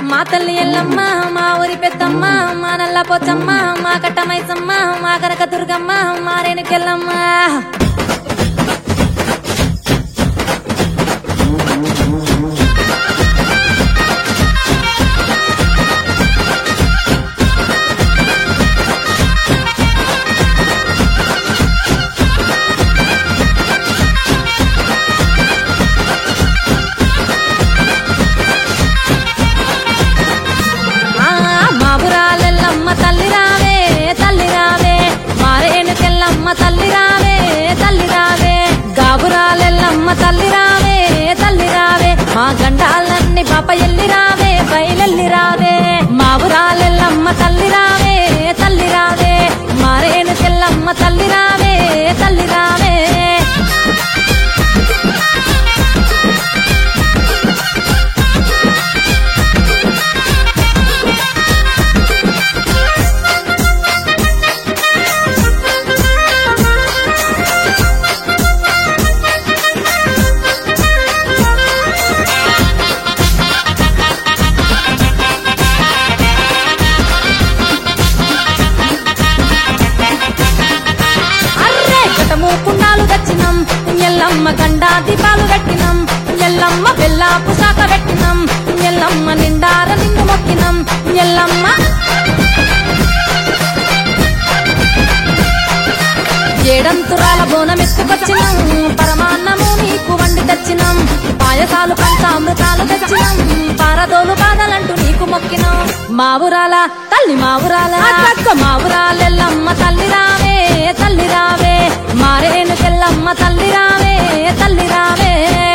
మా తల్లి ఎల్లమ్మ మా ఊరి పెద్దమ్మ మా నల్ల పోచమ్మ మా కట్టమైసమ్మ మా కనక దుర్గమ్మ మా రేణుకెళ్ళమ్మ ఆ, మా ఊరాలెల్లమ్మ తల్లి రావే తల్లి రావే మా రేణుకెళ్ళమ్మ తల్లి రావే తల్లి రావే గాబురాలెల్లమ్మ తల్లి రావే తల్లి రావే మా గండాలన్నీ పాప ఎల్లి రావే బయలెల్లి రావే మా ఊరాలెల్లమ్మ తల్లి రావే తల్లి రావే మా రేణుకెళ్ళమ్మ తల్లి రావే తల్లి రావే అర్రే కటము కుండాలు తెచ్చినం ఎల్లమ్మ గండా దీపాలు పెట్టినం ఎల్లమ్మ బెల్లాపు శాఖ పెట్టినం ఎల్లమ్మ నిండార నిండు మొక్కినం ఎల్లమ్మ ఏడంతురాల బోనం ఎత్తుకొచ్చినం పరమాన్నము నీకు వండి తెచ్చినం పాయసాలు పంచామృతాలు తెచ్చినం పారదోలు బాధలంటూ నీకు మొక్కినం మా ఊరాల తల్లి మా ఊరాల మా ఊరాలెల్లమ్మ తల్లి రావే తల్లి రావే మారేనుకెల్లమ్మ తల్లి రావే తల్లి రావే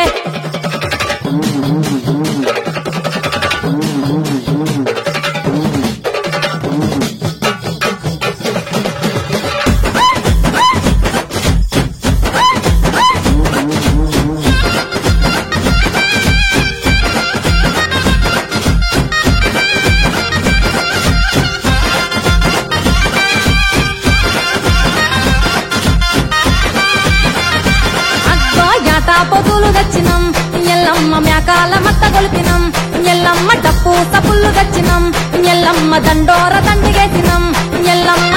అగ్గో యాటా పొదులు తెచ్చినం ఎల్లమ్మ మేకాల మత్త గొలిపినం ఎల్లమ్మ డప్పు సపుల్లు తెచ్చినం ఎల్లమ్మ దండోర దండిగేసినం ఎల్లమ్మ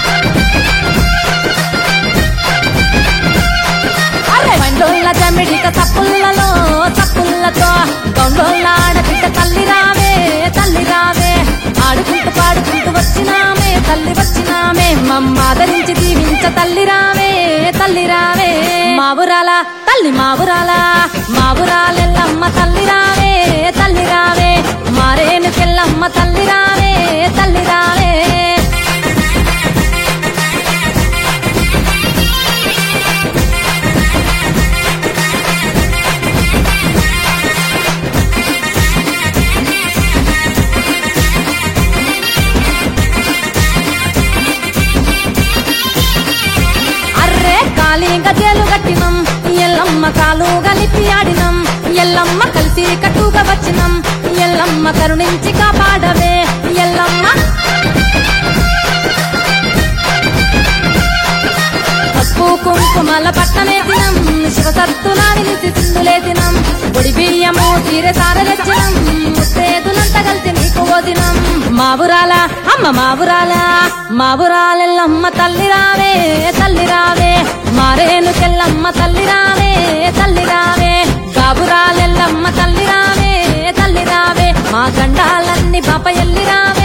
అరే బండోళ్ళ జమిడిక తప్పుల్లలో తప్పుల్లతో గొండోళ్ళ ఆడబిడ్డ తల్లి రావే తల్లి రావే ఆడుకుంటూ పాడుకుంటూ వచ్చినామే తల్లి వచ్చినామే మమ్మ ఆదరించి దీవించ తల్లి రావే తల్లి రావే మావురాల తల్లి మావురాల మావురాలెల్లమ్మ తల్లి రావే తల్లి రావే మారేనుకెల్లమ్మ తల్లి రావే తల్లి రావే అర్రే కాలి గజేలు గట్టినం ఎల్లమ్మ కాలు గలిపి ఆడినం ఎల్లమ్మ కలిసి కట్టుగా వచ్చినం ఎల్లమ్మ కరుణించి కాపాడవే ఎల్లమ్మ పసుపు కుంకుమల పట్టమేసినం శివసత్తులాని నిసి సింధులేసినం పొడి బియ్యము తీరె సారలెచ్చినం ముత్తేదులంతా కలిసి నీకు వదినం మావురాల అమ్మ మావురాల మావురాలెల్లమ్మ తల్లి రావే తల్లి రావే మారేనుకెల్లమ్మ తల్లి రావే తల్లి రావే గాబురాలెల్లమ్మ తల్లి రావే తల్లి రావే మా గండాలన్నీ పాప ఎల్లి రావే